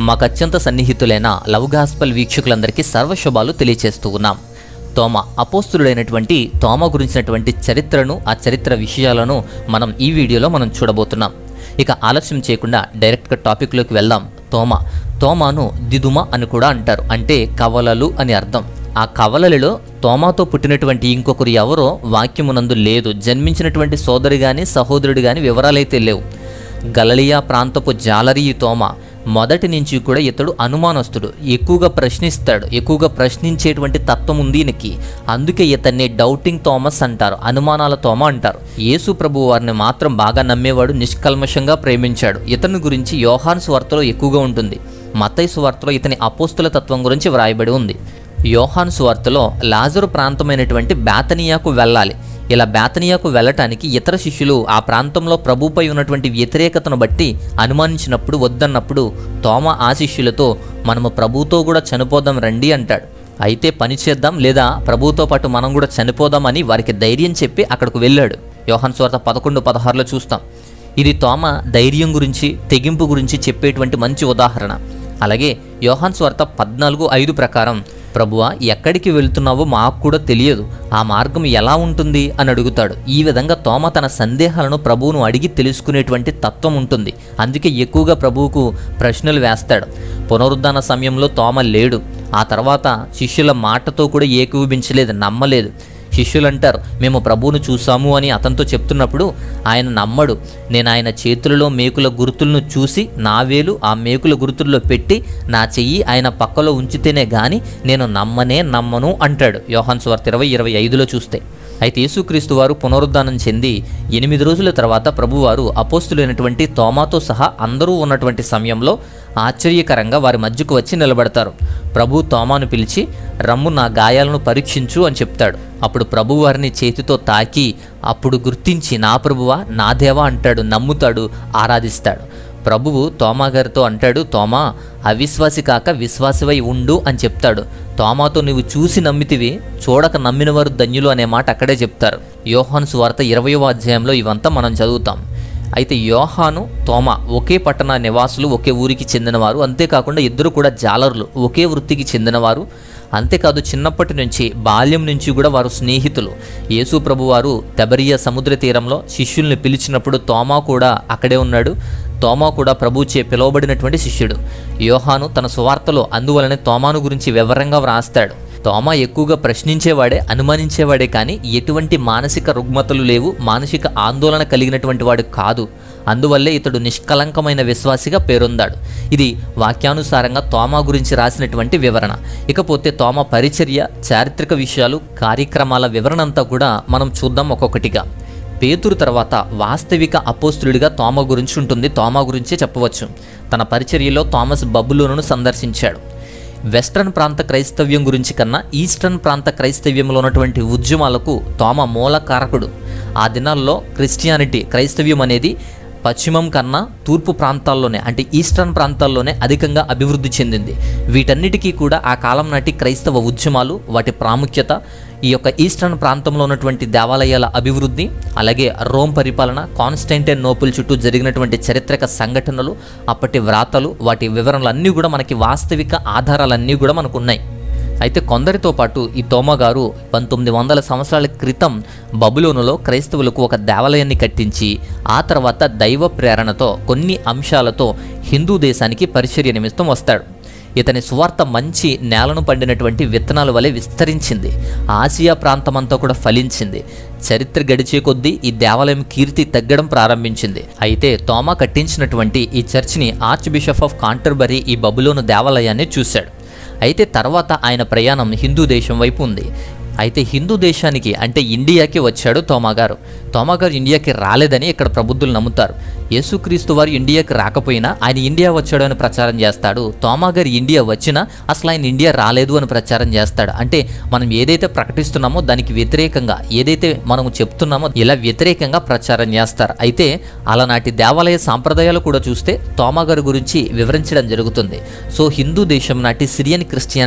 మాకు అత్యంత సన్నిహితులైన love gospel వీక్షకులందరికీ సర్వశుభాలు తెలియచేస్తూ ఉన్నాం తోమ అపోస్తుడైనటువంటి తోమ గురించినటువంటి చరిత్రను ఆ చరిత్ర విషయాలను మనం ఈ వీడియోలో మనం చూడబోతున్నాం ఇక ఆలస్యం చేయకుండా డైరెక్ట్గా టాపిక్లోకి వెళ్దాం తోమ తోమాను దిదుమ అని కూడా అంటారు అంటే కవలలు అని అర్థం ఆ కవలలలో తోమాతో పుట్టినటువంటి ఇంకొకరు ఎవరో వాక్యమునందు లేదు జన్మించినటువంటి సోదరి గాని సహోదరుడు గాని వివరాలైతే లేవు గలలియా ప్రాంతపు జాలరీ తోమ మొదటి నుంచి కూడా ఇతడు అనుమానస్తుడు ఎక్కువగా ప్రశ్నిస్తాడు ఎక్కువగా ప్రశ్నించేటువంటి తత్వం ఉంది ఈయనకి అందుకే ఇతన్ని డౌటింగ్ థామస్ అంటారు అనుమానాల తోమ అంటారు యేసు ప్రభు వారిని మాత్రం బాగా నమ్మేవాడు నిష్కల్మషంగా ప్రేమించాడు ఇతని గురించి యోహాన్ స్వార్తలో ఎక్కువగా ఉంటుంది మతై స్వార్తలో ఇతని అపోస్తుల తత్వం గురించి వ్రాయబడి ఉంది యోహాన్ సువార్తలో లాజరు ప్రాంతమైనటువంటి బేతనియాకు వెళ్ళాలి ఇలా బేతనియాకు వెళ్ళటానికి ఇతర శిష్యులు ఆ ప్రాంతంలో ప్రభుపై ఉన్నటువంటి వ్యతిరేకతను బట్టి అనుమానించినప్పుడు వద్దన్నప్పుడు తోమ ఆ శిష్యులతో మనము ప్రభుతో కూడా చనిపోదాం రండి అంటాడు అయితే పని చేద్దాం లేదా ప్రభువుతో పాటు మనం కూడా చనిపోదామని వారికి ధైర్యం చెప్పి అక్కడికి వెళ్ళాడు యోహాన్ స్వార్త పదకొండు పదహారులో చూస్తాం ఇది తోమ ధైర్యం గురించి తెగింపు గురించి చెప్పేటువంటి మంచి ఉదాహరణ అలాగే యోహాన్ స్వార్త పద్నాలుగు ఐదు ప్రకారం ప్రభువా ఎక్కడికి వెళ్తున్నావో మాకు కూడా తెలియదు ఆ మార్గం ఎలా ఉంటుంది అని అడుగుతాడు ఈ విధంగా తోమ తన సందేహాలను ప్రభువును అడిగి తెలుసుకునేటువంటి తత్వం ఉంటుంది అందుకే ఎక్కువగా ప్రభువుకు ప్రశ్నలు వేస్తాడు పునరుద్ధాన సమయంలో తోమ లేడు ఆ తర్వాత శిష్యుల మాటతో కూడా ఏకీభవించలేదు నమ్మలేదు శిష్యులు అంటారు మేము ప్రభువును చూసాము అని అతనితో చెప్తున్నప్పుడు ఆయన నమ్మడు నేను ఆయన చేతులలో మేకుల గుర్తులను చూసి నా వేలు ఆ మేకుల గుర్తుల్లో పెట్టి నా చెయ్యి ఆయన పక్కలో ఉంచితేనే గాని నేను నమ్మనే నమ్మను అంటాడు యోహాన్ స్వార్త ఇరవై ఇరవై ఐదులో చూస్తే అయితే యేసుక్రీస్తు వారు పునరుద్ధానం చెంది ఎనిమిది రోజుల తర్వాత ప్రభువారు అపోస్తులైనటువంటి తోమాతో సహా అందరూ ఉన్నటువంటి సమయంలో ఆశ్చర్యకరంగా వారి మధ్యకు వచ్చి నిలబడతారు ప్రభు తోమాను పిలిచి రమ్ము నా గాయాలను పరీక్షించు అని చెప్తాడు అప్పుడు ప్రభు వారిని చేతితో తాకి అప్పుడు గుర్తించి నా ప్రభువా నా దేవా అంటాడు నమ్ముతాడు ఆరాధిస్తాడు ప్రభువు తోమా గారితో అంటాడు తోమా అవిశ్వాసి కాక విశ్వాసివై ఉండు అని చెప్తాడు తోమాతో నువ్వు చూసి నమ్మితివి చూడక నమ్మిన వారు ధన్యులు అనే మాట అక్కడే చెప్తారు యోహాను సువార్త ఇరవయవ అధ్యాయంలో ఇవంతా మనం చదువుతాం అయితే యోహాను తోమ ఒకే పట్టణ నివాసులు ఒకే ఊరికి చెందినవారు అంతేకాకుండా ఇద్దరు కూడా జాలరులు ఒకే వృత్తికి చెందినవారు అంతేకాదు చిన్నప్పటి నుంచి బాల్యం నుంచి కూడా వారు స్నేహితులు యేసు ప్రభు వారు తెబరియా సముద్ర తీరంలో శిష్యుల్ని పిలిచినప్పుడు తోమా కూడా అక్కడే ఉన్నాడు తోమా కూడా ప్రభుచే పిలువబడినటువంటి శిష్యుడు యోహాను తన సువార్తలో అందువలనే తోమాను గురించి వివరంగా వ్రాస్తాడు తోమా ఎక్కువగా ప్రశ్నించేవాడే అనుమానించేవాడే కానీ ఎటువంటి మానసిక రుగ్మతలు లేవు మానసిక ఆందోళన కలిగినటువంటి వాడు కాదు అందువల్లే ఇతడు నిష్కలంకమైన విశ్వాసిగా పేరొందాడు ఇది వాక్యానుసారంగా తోమా గురించి రాసినటువంటి వివరణ ఇకపోతే తోమ పరిచర్య చారిత్రక విషయాలు కార్యక్రమాల వివరణ అంతా కూడా మనం చూద్దాం ఒక్కొక్కటిగా పేతురు తర్వాత వాస్తవిక అపోస్తులుడిగా తోమ గురించి ఉంటుంది తోమా గురించే చెప్పవచ్చు తన పరిచర్యలో థామస్ బబులోనును సందర్శించాడు వెస్ట్రన్ ప్రాంత క్రైస్తవ్యం గురించి కన్నా ఈస్టర్న్ ప్రాంత క్రైస్తవ్యంలో ఉన్నటువంటి ఉద్యమాలకు తోమ మూల కారకుడు ఆ దినాల్లో క్రిస్టియానిటీ క్రైస్తవ్యం అనేది పశ్చిమం కన్నా తూర్పు ప్రాంతాల్లోనే అంటే ఈస్టర్న్ ప్రాంతాల్లోనే అధికంగా అభివృద్ధి చెందింది వీటన్నిటికీ కూడా ఆ కాలం నాటి క్రైస్తవ ఉద్యమాలు వాటి ప్రాముఖ్యత ఈ యొక్క ఈస్టర్న్ ప్రాంతంలో ఉన్నటువంటి దేవాలయాల అభివృద్ధి అలాగే రోమ్ పరిపాలన కాన్స్టైంటైన్ నోపుల్ చుట్టూ జరిగినటువంటి చారిత్రక సంఘటనలు అప్పటి వ్రాతలు వాటి వివరణలు అన్నీ కూడా మనకి వాస్తవిక ఆధారాలన్నీ కూడా మనకు ఉన్నాయి అయితే కొందరితో పాటు ఈ తోమ గారు పంతొమ్మిది వందల సంవత్సరాల క్రితం బబులోనులో క్రైస్తవులకు ఒక దేవాలయాన్ని కట్టించి ఆ తర్వాత దైవ ప్రేరణతో కొన్ని అంశాలతో హిందూ దేశానికి పరిచర్య నిమిత్తం వస్తాడు ఇతని సువార్త మంచి నేలను పండినటువంటి విత్తనాల వలె విస్తరించింది ఆసియా ప్రాంతమంతా కూడా ఫలించింది చరిత్ర గడిచే కొద్దీ ఈ దేవాలయం కీర్తి తగ్గడం ప్రారంభించింది అయితే తోమా కట్టించినటువంటి ఈ చర్చిని ఆర్చ్ బిషప్ ఆఫ్ కాంటర్బరీ ఈ బబులోను దేవాలయాన్ని చూశాడు అయితే తర్వాత ఆయన ప్రయాణం హిందూ దేశం వైపు ఉంది అయితే హిందూ దేశానికి అంటే ఇండియాకి వచ్చాడు తోమా గారు తోమా గారు ఇండియాకి రాలేదని ఇక్కడ ప్రబుద్ధులు నమ్ముతారు యేసుక్రీస్తు వారు ఇండియాకి రాకపోయినా ఆయన ఇండియా వచ్చాడు అని ప్రచారం చేస్తాడు తోమా గారు ఇండియా వచ్చినా అసలు ఆయన ఇండియా రాలేదు అని ప్రచారం చేస్తాడు అంటే మనం ఏదైతే ప్రకటిస్తున్నామో దానికి వ్యతిరేకంగా ఏదైతే మనం చెప్తున్నామో ఇలా వ్యతిరేకంగా ప్రచారం చేస్తారు అయితే అలనాటి దేవాలయ సాంప్రదాయాలు కూడా చూస్తే తోమా గారి గురించి వివరించడం జరుగుతుంది సో హిందూ దేశం నాటి సిరియన్ క్రిస్టియానిటీ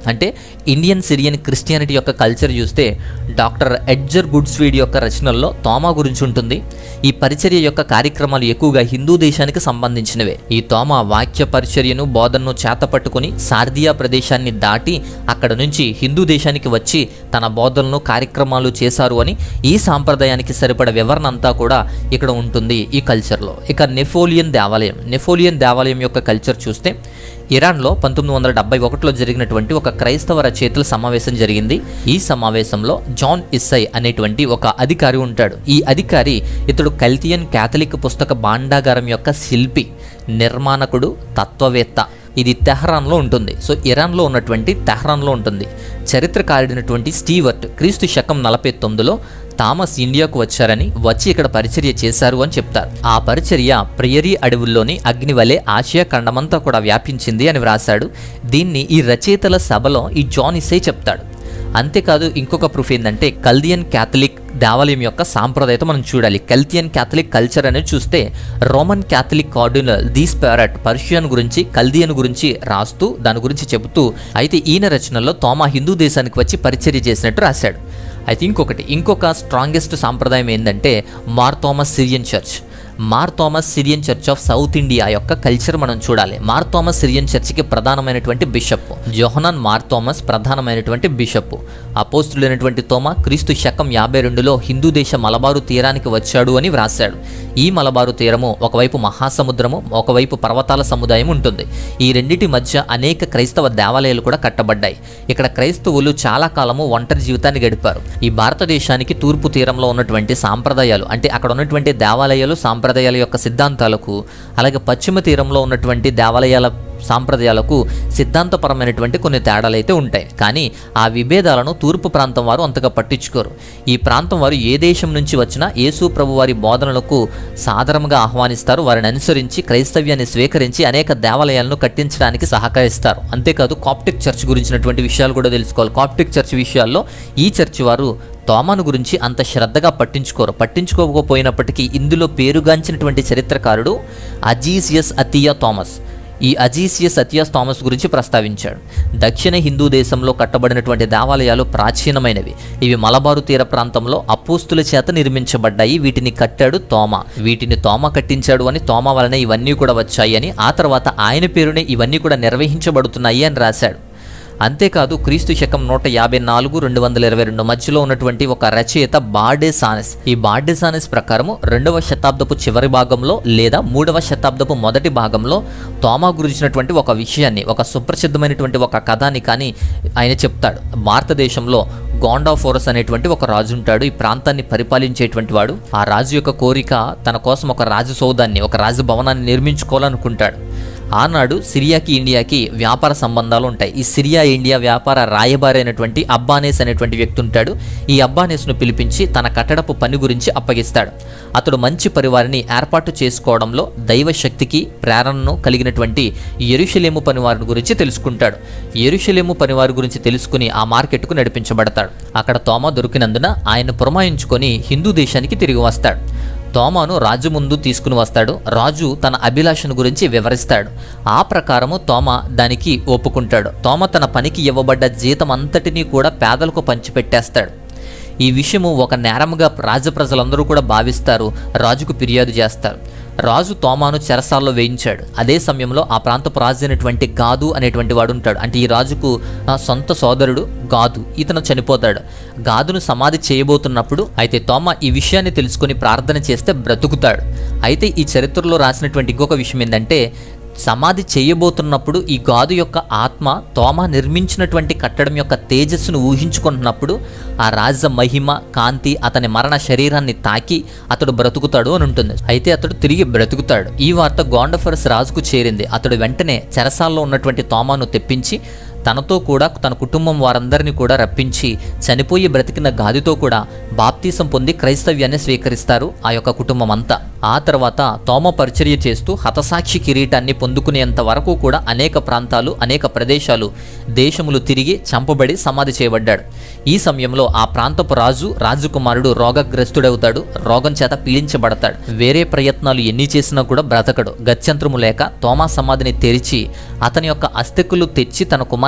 అంటే ఇండియన్ సిరియన్ క్రిస్టియానిటీ యొక్క కల్చర్ చూస్తే డాక్టర్ ఎడ్జర్ గుడ్స్వీడ్ యొక్క రచనల్లో తోమా గురించి ఉంటుంది ఈ పరిచర్య యొక్క కార్యక్రమాలు ఎక్కువగా హిందూ దేశానికి సంబంధించినవే ఈ తోమా వాక్య పరిచర్యను బోధనను చేతపట్టుకుని సార్దియా ప్రదేశాన్ని దాటి అక్కడ నుంచి హిందూ దేశానికి వచ్చి తన బోధనలు కార్యక్రమాలు చేశారు అని ఈ సాంప్రదాయానికి సరిపడ వివరణ అంతా కూడా ఇక్కడ ఉంటుంది ఈ కల్చర్లో ఇక నెఫోలియన్ దేవాలయం నెఫోలియన్ దేవాలయం యొక్క కల్చర్ చూస్తే ఇరాన్లో పంతొమ్మిది వందల డెబ్బై ఒకటిలో జరిగినటువంటి ఒక క్రైస్తవ రచయితల సమావేశం జరిగింది ఈ సమావేశంలో జాన్ ఇస్సై అనేటువంటి ఒక అధికారి ఉంటాడు ఈ అధికారి ఇతడు కల్తియన్ క్యాథలిక్ పుస్తక భాండాగారం యొక్క శిల్పి నిర్మాణకుడు తత్వవేత్త ఇది తెహ్రాన్లో ఉంటుంది సో ఇరాన్లో ఉన్నటువంటి తెహ్రాన్లో ఉంటుంది చరిత్రకారుడైనటువంటి స్టీవర్ట్ క్రీస్తు శకం నలభై తొమ్మిదిలో థామస్ ఇండియాకు వచ్చారని వచ్చి ఇక్కడ పరిచర్య చేశారు అని చెప్తారు ఆ పరిచర్య ప్రియరీ అడవుల్లోని అగ్ని వలె ఆసియా ఖండమంతా కూడా వ్యాపించింది అని వ్రాశాడు దీన్ని ఈ రచయితల సభలో ఈ జాన్ ఇసై చెప్తాడు అంతేకాదు ఇంకొక ప్రూఫ్ ఏంటంటే కల్దియన్ క్యాథలిక్ దేవాలయం యొక్క సాంప్రదాయత మనం చూడాలి కల్తియన్ క్యాథలిక్ కల్చర్ అనేది చూస్తే రోమన్ క్యాథలిక్ కార్డినల్ దీస్ ప్యారట్ పర్షియన్ గురించి కల్దియన్ గురించి రాస్తూ దాని గురించి చెబుతూ అయితే ఈయన రచనల్లో తోమా హిందూ దేశానికి వచ్చి పరిచర్య చేసినట్టు రాశాడు అయితే ఇంకొకటి ఇంకొక స్ట్రాంగెస్ట్ సాంప్రదాయం ఏంటంటే Mar Thomas Syrian church Mar Thomas Syrian church of South India యొక్క కల్చర్ మనం చూడాలి మార్ థామస్ సిరియన్ చర్చ్కి ప్రధానమైనటువంటి బిషప్ జోహనాన్ మార్ థామస్ ప్రధానమైనటువంటి బిషప్ అపోస్తులైనటువంటి తోమా క్రీస్తు శకం యాభై రెండులో హిందూ దేశ మలబారు తీరానికి వచ్చాడు అని వ్రాశాడు ఈ మలబారు తీరము ఒకవైపు మహాసముద్రము ఒకవైపు పర్వతాల సముదాయం ఉంటుంది ఈ రెండిటి మధ్య అనేక క్రైస్తవ దేవాలయాలు కూడా కట్టబడ్డాయి ఇక్కడ క్రైస్తవులు చాలా కాలము ఒంటరి జీవితాన్ని గడిపారు ఈ భారతదేశానికి తూర్పు తీరంలో ఉన్నటువంటి సాంప్రదాయాలు అంటే అక్కడ ఉన్నటువంటి దేవాలయాలు సాంప్రదాయాల యొక్క సిద్ధాంతాలకు అలాగే పశ్చిమ తీరంలో ఉన్నటువంటి దేవాలయాల సాంప్రదాయాలకు సిద్ధాంతపరమైనటువంటి కొన్ని తేడాలు అయితే ఉంటాయి కానీ ఆ విభేదాలను తూర్పు ప్రాంతం వారు అంతగా పట్టించుకోరు ఈ ప్రాంతం వారు ఏ దేశం నుంచి వచ్చినా యేసు ప్రభు వారి బోధనలకు సాదరంగా ఆహ్వానిస్తారు వారిని అనుసరించి క్రైస్తవ్యాన్ని స్వీకరించి అనేక దేవాలయాలను కట్టించడానికి సహకరిస్తారు అంతేకాదు కాప్టిక్ చర్చ్ గురించినటువంటి విషయాలు కూడా తెలుసుకోవాలి కాప్టిక్ చర్చ్ విషయాల్లో ఈ చర్చ్ వారు తోమాను గురించి అంత శ్రద్ధగా పట్టించుకోరు పట్టించుకోకపోయినప్పటికీ ఇందులో పేరుగాంచినటువంటి చరిత్రకారుడు అజీసియస్ అతియా థామస్ ఈ అజీసియస్ అతియాస్ థామస్ గురించి ప్రస్తావించాడు దక్షిణ హిందూ దేశంలో కట్టబడినటువంటి దేవాలయాలు ప్రాచీనమైనవి ఇవి మలబారు తీర ప్రాంతంలో అపోస్తుల చేత నిర్మించబడ్డాయి వీటిని కట్టాడు తోమ వీటిని తోమ కట్టించాడు అని తోమ వలన ఇవన్నీ కూడా వచ్చాయి అని ఆ తర్వాత ఆయన పేరునే ఇవన్నీ కూడా నిర్వహించబడుతున్నాయి అని రాశాడు అంతేకాదు క్రీస్తు శకం నూట యాభై నాలుగు రెండు వందల ఇరవై రెండు మధ్యలో ఉన్నటువంటి ఒక రచయిత బార్డేసానెస్ ఈ బార్డేసానెస్ ప్రకారము రెండవ శతాబ్దపు చివరి భాగంలో లేదా మూడవ శతాబ్దపు మొదటి భాగంలో తోమా గురించినటువంటి ఒక విషయాన్ని ఒక సుప్రసిద్ధమైనటువంటి ఒక కథని కానీ ఆయన చెప్తాడు భారతదేశంలో గోండాఫోరస్ అనేటువంటి ఒక రాజు ఉంటాడు ఈ ప్రాంతాన్ని పరిపాలించేటువంటి వాడు ఆ రాజు యొక్క కోరిక తన కోసం ఒక రాజసౌధాన్ని ఒక రాజభవనాన్ని నిర్మించుకోవాలనుకుంటాడు ఆనాడు సిరియాకి ఇండియాకి వ్యాపార సంబంధాలు ఉంటాయి ఈ సిరియా ఇండియా వ్యాపార రాయబారి అయినటువంటి అబ్బానేస్ అనేటువంటి వ్యక్తి ఉంటాడు ఈ అబ్బానేస్ను పిలిపించి తన కట్టడపు పని గురించి అప్పగిస్తాడు అతడు మంచి పరివారిని ఏర్పాటు చేసుకోవడంలో దైవ శక్తికి ప్రేరణను కలిగినటువంటి ఎరుషలేము పనివారి గురించి తెలుసుకుంటాడు ఎరుషలేము పనివారి గురించి తెలుసుకుని ఆ మార్కెట్కు నడిపించబడతాడు అక్కడ తోమ దొరికినందున ఆయన పురమాయించుకొని హిందూ దేశానికి తిరిగి వస్తాడు తోమాను రాజు ముందు తీసుకుని వస్తాడు రాజు తన అభిలాషను గురించి వివరిస్తాడు ఆ ప్రకారము తోమ దానికి ఒప్పుకుంటాడు తోమ తన పనికి ఇవ్వబడ్డ జీతం అంతటినీ కూడా పేదలకు పంచిపెట్టేస్తాడు ఈ విషయము ఒక నేరముగా రాజప్రజలందరూ కూడా భావిస్తారు రాజుకు ఫిర్యాదు చేస్తారు రాజు తోమాను చెరసాల్లో వేయించాడు అదే సమయంలో ఆ ప్రాంతపు రాజు అయినటువంటి గాదు అనేటువంటి వాడు ఉంటాడు అంటే ఈ రాజుకు ఆ, సొంత సోదరుడు గాదు ఇతను చనిపోతాడు గాదును సమాధి చేయబోతున్నప్పుడు అయితే తోమ ఈ విషయాన్ని తెలుసుకొని ప్రార్థన చేస్తే బ్రతుకుతాడు అయితే ఈ చరిత్రలో రాసినటువంటి ఇంకొక విషయం ఏంటంటే సమాధి చేయబోతున్నప్పుడు ఈ గాదు యొక్క ఆత్మ తోమ నిర్మించినటువంటి కట్టడం యొక్క తేజస్సును ఊహించుకుంటున్నప్పుడు ఆ రాజ మహిమ కాంతి అతని మరణ శరీరాన్ని తాకి అతడు బ్రతుకుతాడు అని ఉంటుంది అయితే అతడు తిరిగి బ్రతుకుతాడు ఈ వార్త గోండఫరస్ రాజుకు చేరింది అతడు వెంటనే చెరసాల్లో ఉన్నటువంటి తోమాను తెప్పించి తనతో కూడా తన కుటుంబం వారందరినీ కూడా రప్పించి చనిపోయి బ్రతికిన గాదితో కూడా బాప్తీసం పొంది క్రైస్తవ్యాన్ని స్వీకరిస్తారు ఆ యొక్క కుటుంబం అంతా ఆ తర్వాత తోమ పరిచర్య చేస్తూ హతసాక్షి కిరీటాన్ని పొందుకునేంత వరకు కూడా అనేక ప్రాంతాలు అనేక ప్రదేశాలు దేశములు తిరిగి చంపబడి సమాధి చేయబడ్డాడు ఈ సమయంలో ఆ ప్రాంతపు రాజు రాజకుమారుడు రోగగ్రస్తుడవుతాడు రోగం చేత పీడించబడతాడు వేరే ప్రయత్నాలు ఎన్ని చేసినా కూడా బ్రతకడు గత్యంతరము లేక తోమా సమాధిని తెరిచి అతని యొక్క అస్థికులు తెచ్చి తన కుమారుని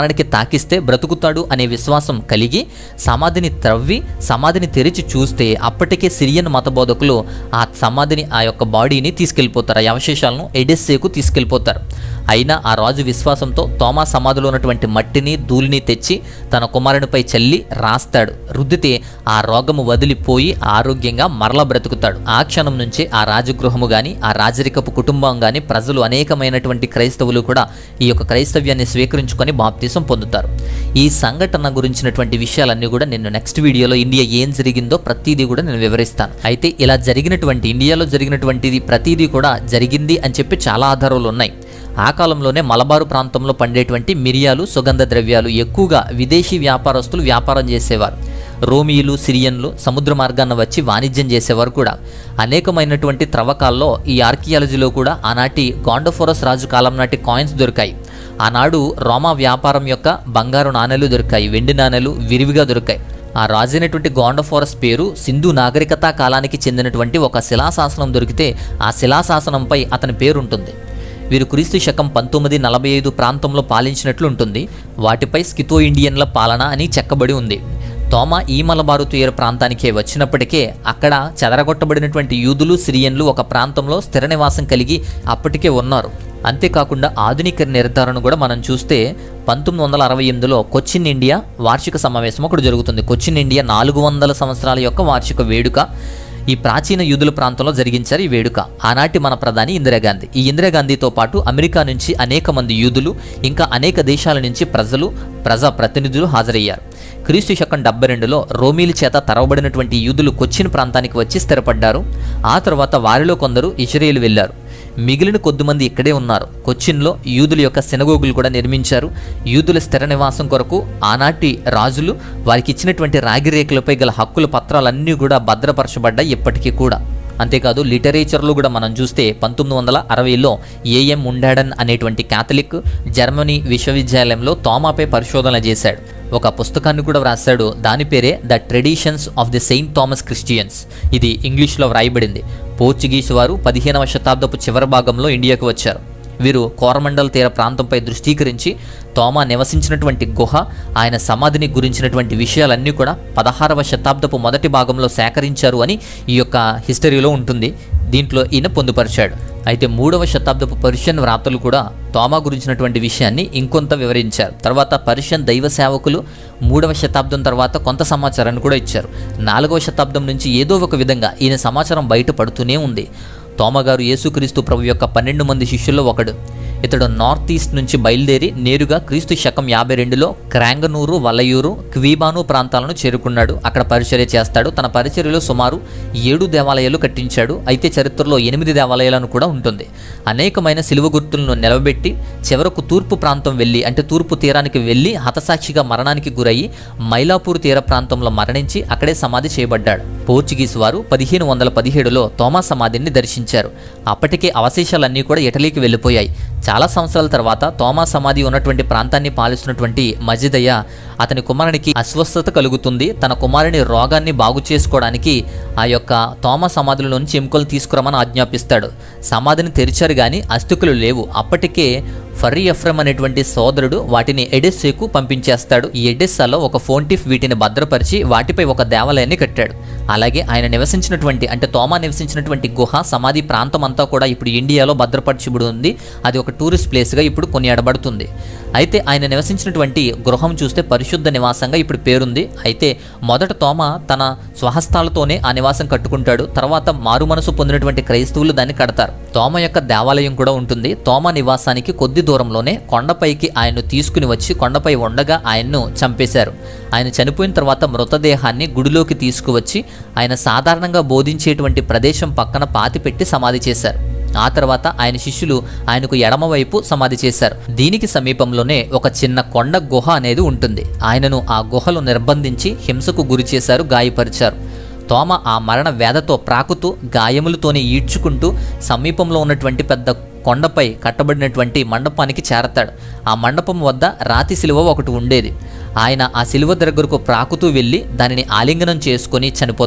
కుమారుడికి తాకిస్తే బ్రతుకుతాడు అనే విశ్వాసం కలిగి సమాధిని త్రవ్వి సమాధిని తెరిచి చూస్తే అప్పటికే సిరియన్ మత బోధకులు ఆ సమాధిని ఆ యొక్క బాడీని తీసుకెళ్ళిపోతారు ఆ అవశేషాలను ఎడెస్సేకు తీసుకెళ్ళిపోతారు అయినా ఆ రాజు విశ్వాసంతో తోమా సమాధిలో ఉన్నటువంటి మట్టిని ధూళిని తెచ్చి తన కుమారునిపై చల్లి రాస్తాడు రుద్దితే ఆ రోగము వదిలిపోయి ఆరోగ్యంగా మరల బ్రతుకుతాడు ఆ క్షణం నుంచే ఆ రాజగృహము గాని ఆ రాజరికపు కుటుంబం గాని ప్రజలు అనేకమైనటువంటి క్రైస్తవులు కూడా ఈ యొక్క క్రైస్తవ్యాన్ని స్వీకరించుకొని బాప్తీసం పొందుతారు ఈ సంఘటన గురించినటువంటి విషయాలన్నీ కూడా నేను నెక్స్ట్ వీడియోలో ఇండియా ఏం జరిగిందో ప్రతిదీ కూడా నేను వివరిస్తాను అయితే ఇలా జరిగినటువంటి ఇండియాలో జరిగినటువంటిది ప్రతిదీ కూడా జరిగింది అని చెప్పి చాలా ఆధారాలు ఉన్నాయి ఆ కాలంలోనే మలబారు ప్రాంతంలో పండేటువంటి మిరియాలు సుగంధ ద్రవ్యాలు ఎక్కువగా విదేశీ వ్యాపారస్తులు వ్యాపారం చేసేవారు రోమియులు సిరియన్లు సముద్ర మార్గాన వచ్చి వాణిజ్యం చేసేవారు కూడా అనేకమైనటువంటి త్రవ్వకాల్లో ఈ ఆర్కియాలజీలో కూడా ఆనాటి గాండోఫోరస్ రాజు కాలం నాటి కాయిన్స్ దొరికాయి ఆనాడు రోమా వ్యాపారం యొక్క బంగారు నాణేలు దొరికాయి వెండి నాణేలు విరివిగా దొరికాయి ఆ రాజైనటువంటి గోండఫోరస్ పేరు సింధు నాగరికతా కాలానికి చెందినటువంటి ఒక శిలాశాసనం దొరికితే ఆ శిలాశాసనంపై అతని పేరు ఉంటుంది వీరు క్రీస్తు శకం పంతొమ్మిది నలభై ఐదు ప్రాంతంలో పాలించినట్లు ఉంటుంది వాటిపై స్కితో ఇండియన్ల పాలన అని చెక్కబడి ఉంది తోమ ఈ మలబారు తీర ప్రాంతానికే వచ్చినప్పటికే అక్కడ చెదరగొట్టబడినటువంటి యూదులు సిరియన్లు ఒక ప్రాంతంలో స్థిర నివాసం కలిగి అప్పటికే ఉన్నారు అంతేకాకుండా ఆధునిక నిర్ధారణ కూడా మనం చూస్తే పంతొమ్మిది వందల అరవై ఎనిమిదిలో కొచ్చిన్ ఇండియా వార్షిక సమావేశం ఒకటి జరుగుతుంది కొచ్చిన్ ఇండియా నాలుగు వందల సంవత్సరాల యొక్క వార్షిక వేడుక ఈ ప్రాచీన యూదుల ప్రాంతంలో జరిగించారు ఈ వేడుక ఆనాటి మన ప్రధాని ఇందిరాగాంధీ ఈ ఇందిరాగాంధీతో పాటు అమెరికా నుంచి అనేక మంది యూదులు ఇంకా అనేక దేశాల నుంచి ప్రజలు ప్రజా ప్రతినిధులు హాజరయ్యారు క్రీస్తు శకం డెబ్బై రెండులో రోమీల చేత తరవబడినటువంటి యూదులు కొచ్చిన్ ప్రాంతానికి వచ్చి స్థిరపడ్డారు ఆ తర్వాత వారిలో కొందరు ఇజ్రాయేల్ వెళ్లారు మిగిలిన కొద్దిమంది ఇక్కడే ఉన్నారు కొచ్చిన్లో యూదుల యొక్క సెనగోగులు కూడా నిర్మించారు యూదుల స్థిర నివాసం కొరకు ఆనాటి రాజులు వారికి ఇచ్చినటువంటి రాగి రేకులపై గల హక్కుల పత్రాలన్నీ కూడా భద్రపరచబడ్డాయి ఇప్పటికీ కూడా అంతేకాదు లిటరేచర్లో కూడా మనం చూస్తే పంతొమ్మిది వందల అరవైలో ఏఎం ఉండాడన్ అనేటువంటి క్యాథలిక్ జర్మనీ విశ్వవిద్యాలయంలో తోమాపై పరిశోధన చేశాడు ఒక పుస్తకాన్ని కూడా వ్రాశాడు దాని పేరే the traditions of the Saint Thomas Christians ఇది ఇంగ్లీష్లో వ్రాయబడింది పోర్చుగీస్ వారు పదిహేనవ శతాబ్దపు చివరి భాగంలో ఇండియాకు వచ్చారు వీరు కోరమండల్ తీర ప్రాంతంపై దృష్టీకరించి తోమా నివసించినటువంటి గుహ ఆయన సమాధిని గురించినటువంటి విషయాలన్నీ కూడా పదహారవ శతాబ్దపు మొదటి భాగంలో సేకరించారు అని ఈ యొక్క హిస్టరీలో ఉంటుంది దీంట్లో ఈయన పొందుపరిచాడు అయితే మూడవ శతాబ్దపు పర్షియన్ వ్రాతలు కూడా తోమా గురించినటువంటి విషయాన్ని ఇంకొంత వివరించారు తర్వాత పర్షియన్ దైవ సేవకులు మూడవ శతాబ్దం తర్వాత కొంత సమాచారాన్ని కూడా ఇచ్చారు నాలుగవ శతాబ్దం నుంచి ఏదో ఒక విధంగా ఈయన సమాచారం బయటపడుతూనే ఉంది తోమగారు యేసుక్రీస్తు ప్రభు యొక్క పన్నెండు మంది శిష్యుల్లో ఒకడు ఇతడు నార్త్ ఈస్ట్ నుంచి బయలుదేరి నేరుగా క్రీస్తు శకం యాభై రెండులో క్రాంగనూరు వలయూరు క్వీబాను ప్రాంతాలను చేరుకున్నాడు అక్కడ పరిచర్య చేస్తాడు తన పరిచర్యలో సుమారు ఏడు దేవాలయాలు కట్టించాడు అయితే చరిత్రలో ఎనిమిది దేవాలయాలను కూడా ఉంటుంది అనేకమైన సిలువ గుర్తులను నిలబెట్టి చివరకు తూర్పు ప్రాంతం వెళ్ళి అంటే తూర్పు తీరానికి వెళ్ళి హతసాక్షిగా మరణానికి గురయ్యి మైలాపూర్ తీర ప్రాంతంలో మరణించి అక్కడే సమాధి చేయబడ్డాడు పోర్చుగీస్ వారు పదిహేను వందల పదిహేడులో తోమా సమాధిని దర్శించారు అప్పటికే అవశేషాలన్నీ కూడా ఇటలీకి వెళ్ళిపోయాయి చాలా సంవత్సరాల తర్వాత తోమా సమాధి ఉన్నటువంటి ప్రాంతాన్ని పాలిస్తున్నటువంటి మజిదయ్య అతని కుమారునికి అస్వస్థత కలుగుతుంది తన కుమారుని రోగాన్ని బాగు చేసుకోవడానికి ఆ యొక్క తోమా సమాధుల నుంచి ఎముకలు తీసుకురమని ఆజ్ఞాపిస్తాడు సమాధిని తెరిచారు కానీ అస్థికులు లేవు అప్పటికే ఫర్రీ ఎఫ్రమ్ అనేటువంటి సోదరుడు వాటిని ఎడెస్సేకు పంపించేస్తాడు ఈ ఎడెస్సాలో ఒక ఫోంటిఫ్ వీటిని భద్రపరిచి వాటిపై ఒక దేవాలయాన్ని కట్టాడు అలాగే ఆయన నివసించినటువంటి అంటే తోమా నివసించినటువంటి గుహ సమాధి ప్రాంతం అంతా కూడా ఇప్పుడు ఇండియాలో భద్రపరచబడి ఉంది అది ఒక టూరిస్ట్ ప్లేస్గా ఇప్పుడు కొనియాడబడుతుంది అయితే ఆయన నివసించినటువంటి గృహం చూస్తే పరిశుద్ధ నివాసంగా ఇప్పుడు పేరుంది అయితే మొదట తోమ తన స్వహస్తాలతోనే ఆ నివాసం కట్టుకుంటాడు తర్వాత మారు మనసు పొందినటువంటి క్రైస్తవులు దాన్ని కడతారు తోమ యొక్క దేవాలయం కూడా ఉంటుంది తోమ నివాసానికి కొద్ది దూరంలోనే కొండపైకి ఆయన్ను తీసుకుని వచ్చి కొండపై ఉండగా ఆయన్ను చంపేశారు ఆయన చనిపోయిన తర్వాత మృతదేహాన్ని గుడిలోకి తీసుకువచ్చి ఆయన సాధారణంగా బోధించేటువంటి ప్రదేశం పక్కన పాతిపెట్టి సమాధి చేశారు ఆ తర్వాత ఆయన శిష్యులు ఆయనకు ఎడమవైపు సమాధి చేశారు దీనికి సమీపంలోనే ఒక చిన్న కొండ గుహ అనేది ఉంటుంది ఆయనను ఆ గుహలో నిర్బంధించి హింసకు గురి చేశారు గాయపరిచారు తోమ ఆ మరణ వేదతో ప్రాకుతూ గాయములతోనే ఈడ్చుకుంటూ సమీపంలో ఉన్నటువంటి పెద్ద కొండపై కట్టబడినటువంటి మండపానికి చేరతాడు ఆ మండపం వద్ద రాతి శిలువ ఒకటి ఉండేది ఆయన ఆ శిలువ దగ్గరకు ప్రాకుతూ వెళ్ళి దానిని ఆలింగనం చేసుకొని చనిపోతాడు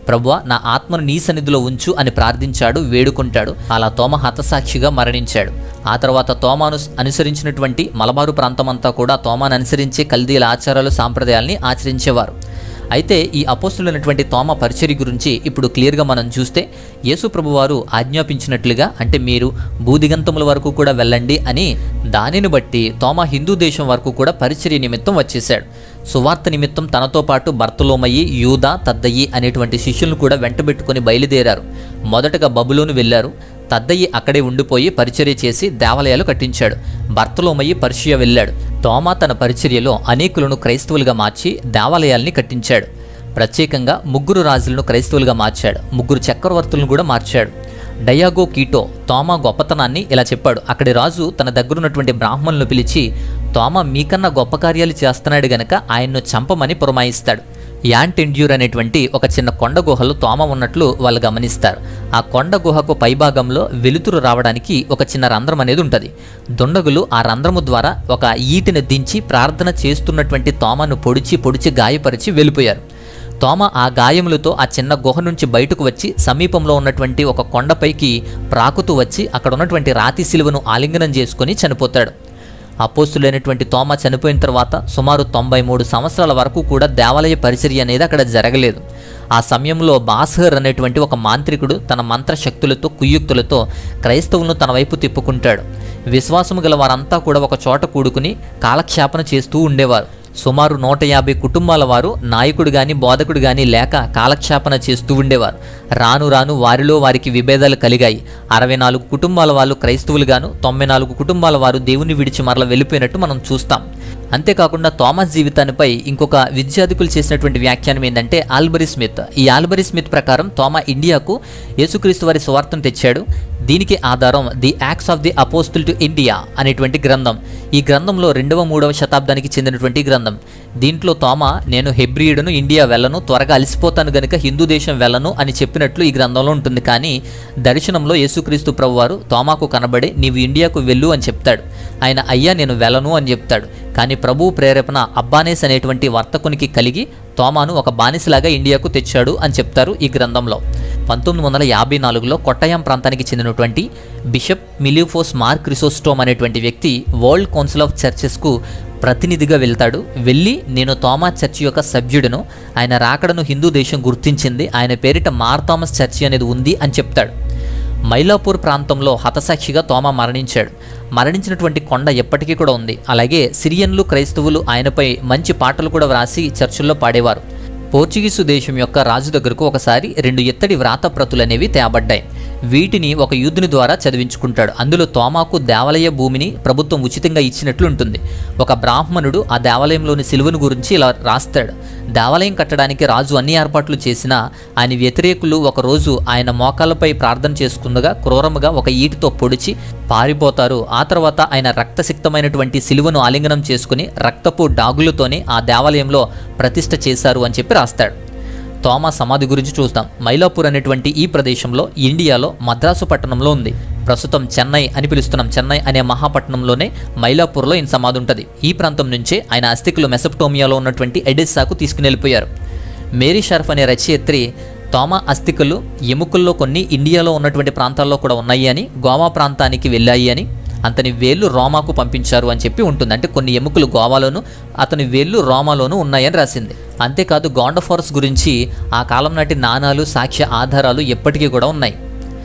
ప్రభువా నా ఆత్మను నీ సన్నిధిలో ఉంచు అని ప్రార్థించాడు వేడుకుంటాడు అలా తోమ హతసాక్షిగా మరణించాడు ఆ తర్వాత తోమాను అనుసరించినటువంటి మలబారు ప్రాంతమంతా కూడా తోమాను అనుసరించే కల్దీల ఆచారాలు సాంప్రదాయాల్ని ఆచరించేవారు అయితే ఈ అపోస్తులైనటువంటి తోమ పరిచర్య గురించి ఇప్పుడు క్లియర్గా మనం చూస్తే యేసు ప్రభువారు ఆజ్ఞాపించినట్లుగా అంటే మీరు భూదిగంతముల వరకు కూడా వెళ్ళండి అని దానిని బట్టి తోమ హిందూ దేశం వరకు కూడా పరిచర్య నిమిత్తం వచ్చేశాడు సువార్త నిమిత్తం తనతో పాటు భర్తలోమయ్యి యూదా తద్దయ్యి అనేటువంటి శిష్యులను కూడా వెంటబెట్టుకొని బయలుదేరారు మొదటగా బబులోను వెళ్ళారు తద్దయ్యి అక్కడే ఉండిపోయి పరిచర్య చేసి దేవాలయాలు కట్టించాడు భర్తలోమయ్యి పర్షియా వెళ్ళాడు తోమా తన పరిచర్యలో అనేకులను క్రైస్తవులుగా మార్చి దేవాలయాల్ని కట్టించాడు ప్రత్యేకంగా ముగ్గురు రాజులను క్రైస్తవులుగా మార్చాడు ముగ్గురు చక్రవర్తులను కూడా మార్చాడు డయాగో కీటో తోమా గొప్పతనాన్ని ఇలా చెప్పాడు అక్కడి రాజు తన దగ్గరున్నటువంటి బ్రాహ్మణులను పిలిచి తోమా మీకన్నా గొప్ప కార్యాలు చేస్తున్నాడు గనక ఆయన్ను చంపమని పురమాయిస్తాడు యాంట్ ఎండ్యూర్ అనేటువంటి ఒక చిన్న కొండ గుహలో తోమ ఉన్నట్లు వాళ్ళు గమనిస్తారు ఆ కొండ గుహకు పైభాగంలో వెలుతురు రావడానికి ఒక చిన్న రంధ్రం అనేది ఉంటుంది దుండగులు ఆ రంధ్రము ద్వారా ఒక ఈటిని దించి ప్రార్థన చేస్తున్నటువంటి తోమను పొడిచి పొడిచి గాయపరిచి వెళ్ళిపోయారు తోమ ఆ గాయములతో ఆ చిన్న గుహ నుంచి బయటకు వచ్చి సమీపంలో ఉన్నటువంటి ఒక కొండపైకి ప్రాకుతూ వచ్చి అక్కడ ఉన్నటువంటి రాతి శిలువను ఆలింగనం చేసుకొని చనిపోతాడు అపోస్తులైనటువంటి తోమ చనిపోయిన తర్వాత సుమారు తొంభై మూడు సంవత్సరాల వరకు కూడా దేవాలయ పరిచర్య అనేది అక్కడ జరగలేదు ఆ సమయంలో బాస్హర్ అనేటువంటి ఒక మాంత్రికుడు తన మంత్రశక్తులతో కుయుక్తులతో క్రైస్తవులను తన వైపు తిప్పుకుంటాడు విశ్వాసము గల వారంతా కూడా ఒక చోట కూడుకుని కాలక్షేపణ చేస్తూ ఉండేవారు సుమారు నూట యాభై కుటుంబాల వారు నాయకుడు గాని బోధకుడు గాని లేక కాలక్షేపణ చేస్తూ ఉండేవారు రాను రాను వారిలో వారికి విభేదాలు కలిగాయి అరవై నాలుగు కుటుంబాల వాళ్ళు క్రైస్తవులుగాను తొంభై నాలుగు కుటుంబాల వారు దేవుని విడిచి మరల వెళ్ళిపోయినట్టు మనం చూస్తాం అంతేకాకుండా థామస్ జీవితానిపై ఇంకొక విద్యార్థికులు చేసినటువంటి వ్యాఖ్యానం ఏంటంటే ఆల్బరీ స్మిత్ ఈ ఆల్బరీ స్మిత్ ప్రకారం తోమా ఇండియాకు యేసుక్రీస్తు వారి స్వార్థను తెచ్చాడు దీనికి ఆధారం the acts of the apostle to India అనేటువంటి గ్రంథం ఈ గ్రంథంలో రెండవ మూడవ శతాబ్దానికి చెందినటువంటి గ్రంథం దీంట్లో తోమ నేను హెబ్రియుడును ఇండియా వెళ్ళను త్వరగా అలసిపోతాను గనుక హిందూ దేశం వెళ్ళను అని చెప్పినట్లు ఈ గ్రంథంలో ఉంటుంది కానీ దర్శనంలో యేసుక్రీస్తు ప్రభువారు తోమాకు కనబడి నీవు ఇండియాకు వెళ్ళు అని చెప్తాడు ఆయన అయ్యా నేను వెళ్ళను అని చెప్తాడు కానీ ప్రభువు ప్రేరేపణ అబ్బానేస్ అనేటువంటి వర్తకునికి కలిగి తోమాను ఒక బానిసలాగా ఇండియాకు తెచ్చాడు అని చెప్తారు ఈ గ్రంథంలో పంతొమ్మిది వందల యాభై నాలుగులో కొట్టయం ప్రాంతానికి చెందినటువంటి బిషప్ మిలిఫోస్ మార్క్ క్రిసోస్టోమ్ అనేటువంటి వ్యక్తి వరల్డ్ కౌన్సిల్ ఆఫ్ చర్చెస్కు ప్రతినిధిగా వెళ్తాడు వెళ్ళి నేను తోమా చర్చి యొక్క సభ్యుడను ఆయన రాకడను హిందూ దేశం గుర్తించింది ఆయన పేరిట మార్ థామస్ చర్చి అనేది ఉంది అని చెప్తాడు మైలాపూర్ ప్రాంతంలో హతసాక్షిగా తోమా మరణించాడు మరణించినటువంటి కొండ ఎప్పటికీ కూడా ఉంది అలాగే సిరియన్లు క్రైస్తవులు ఆయనపై మంచి పాటలు కూడా వ్రాసి చర్చిల్లో పాడేవారు పోర్చుగీసు దేశం యొక్క రాజు దగ్గరకు ఒకసారి రెండు ఎత్తడి వ్రాత ప్రతులు అనేవి తేబడ్డాయి వీటిని ఒక యూదుని ద్వారా చదివించుకుంటాడు అందులో తోమాకు దేవాలయ భూమిని ప్రభుత్వం ఉచితంగా ఇచ్చినట్లు ఉంటుంది ఒక బ్రాహ్మణుడు ఆ దేవాలయంలోని సిలువను గురించి ఇలా రాస్తాడు దేవాలయం కట్టడానికి రాజు అన్ని ఏర్పాట్లు చేసినా ఆయన వ్యతిరేకులు ఒకరోజు ఆయన మోకాళ్ళపై ప్రార్థన చేసుకుండగా క్రూరముగా ఒక ఈటితో పొడిచి పారిపోతారు ఆ తర్వాత ఆయన రక్తసిక్తమైనటువంటి సిలువను ఆలింగనం చేసుకుని రక్తపు డాగులతోనే ఆ దేవాలయంలో ప్రతిష్ఠ చేశారు అని చెప్పి రాస్తాడు తోమా సమాధి గురించి చూస్తాం మైలాపూర్ అనేటువంటి ఈ ప్రదేశంలో ఇండియాలో మద్రాసు పట్టణంలో ఉంది ప్రస్తుతం చెన్నై అని పిలుస్తున్నాం చెన్నై అనే మహాపట్నంలోనే మైలాపూర్లో ఈయన సమాధి ఉంటుంది ఈ ప్రాంతం నుంచే ఆయన అస్థికులు మెసప్టోమియాలో ఉన్నటువంటి ఎడిస్సాకు తీసుకుని వెళ్ళిపోయారు మేరీ షర్ఫ్ అనే రచయిత్రి తోమా అస్థికలు ఎముకల్లో కొన్ని ఇండియాలో ఉన్నటువంటి ప్రాంతాల్లో కూడా ఉన్నాయి అని గోవా ప్రాంతానికి వెళ్ళాయి అని అతని వేళ్ళు రోమాకు పంపించారు అని చెప్పి ఉంటుంది అంటే కొన్ని ఎముకలు గోవాలోను అతని వేళ్ళు రోమాలోను ఉన్నాయని రాసింది అంతేకాదు గోండఫోరస్ గురించి ఆ కాలం నాటి నాణాలు సాక్ష్య ఆధారాలు ఎప్పటికీ కూడా ఉన్నాయి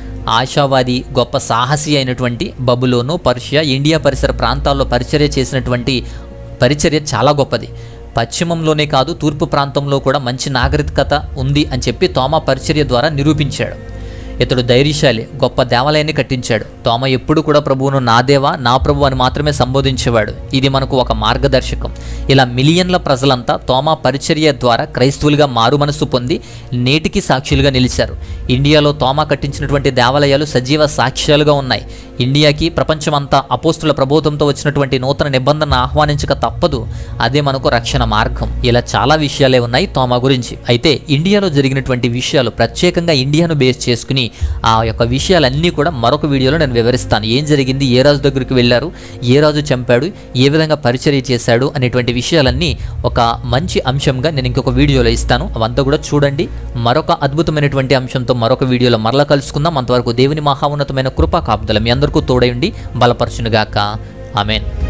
ఆశావాది గొప్ప సాహసి అయినటువంటి బబులోను పర్షియా ఇండియా పరిసర ప్రాంతాల్లో పరిచర్య చేసినటువంటి పరిచర్య చాలా గొప్పది పశ్చిమంలోనే కాదు తూర్పు ప్రాంతంలో కూడా మంచి నాగరికత ఉంది అని చెప్పి తోమా పరిచర్య ద్వారా నిరూపించాడు ఇతడు ధైర్యశాలి గొప్ప దేవాలయాన్ని కట్టించాడు తోమ ఎప్పుడు కూడా ప్రభువును నా దేవా నా ప్రభు అని మాత్రమే సంబోధించేవాడు ఇది మనకు ఒక మార్గదర్శకం ఇలా మిలియన్ల ప్రజలంతా తోమా పరిచర్య ద్వారా క్రైస్తవులుగా మారు మనస్సు పొంది నేటికి సాక్షులుగా నిలిచారు ఇండియాలో తోమా కట్టించినటువంటి దేవాలయాలు సజీవ సాక్ష్యాలుగా ఉన్నాయి ఇండియాకి ప్రపంచమంతా అపోస్తుల ప్రబోధంతో వచ్చినటువంటి నూతన నిబంధన ఆహ్వానించక తప్పదు అదే మనకు రక్షణ మార్గం ఇలా చాలా విషయాలే ఉన్నాయి తోమా గురించి అయితే ఇండియాలో జరిగినటువంటి విషయాలు ప్రత్యేకంగా ఇండియాను బేస్ చేసుకుని ఆ యొక్క విషయాలన్నీ కూడా మరొక వీడియోలో నేను వివరిస్తాను ఏం జరిగింది ఏ రాజు దగ్గరికి వెళ్ళారు ఏ రాజు చంపాడు ఏ విధంగా పరిచర్య చేశాడు అనేటువంటి విషయాలన్నీ ఒక మంచి అంశంగా నేను ఇంకొక వీడియోలో ఇస్తాను అవంతా కూడా చూడండి మరొక అద్భుతమైనటువంటి అంశంతో మరొక వీడియోలో మరలా కలుసుకుందాం అంతవరకు దేవుని మహా ఉన్నతమైన కృపా కాపుదల మీ అందరికీ తోడయండి బలపరచునుగాక ఆమెన్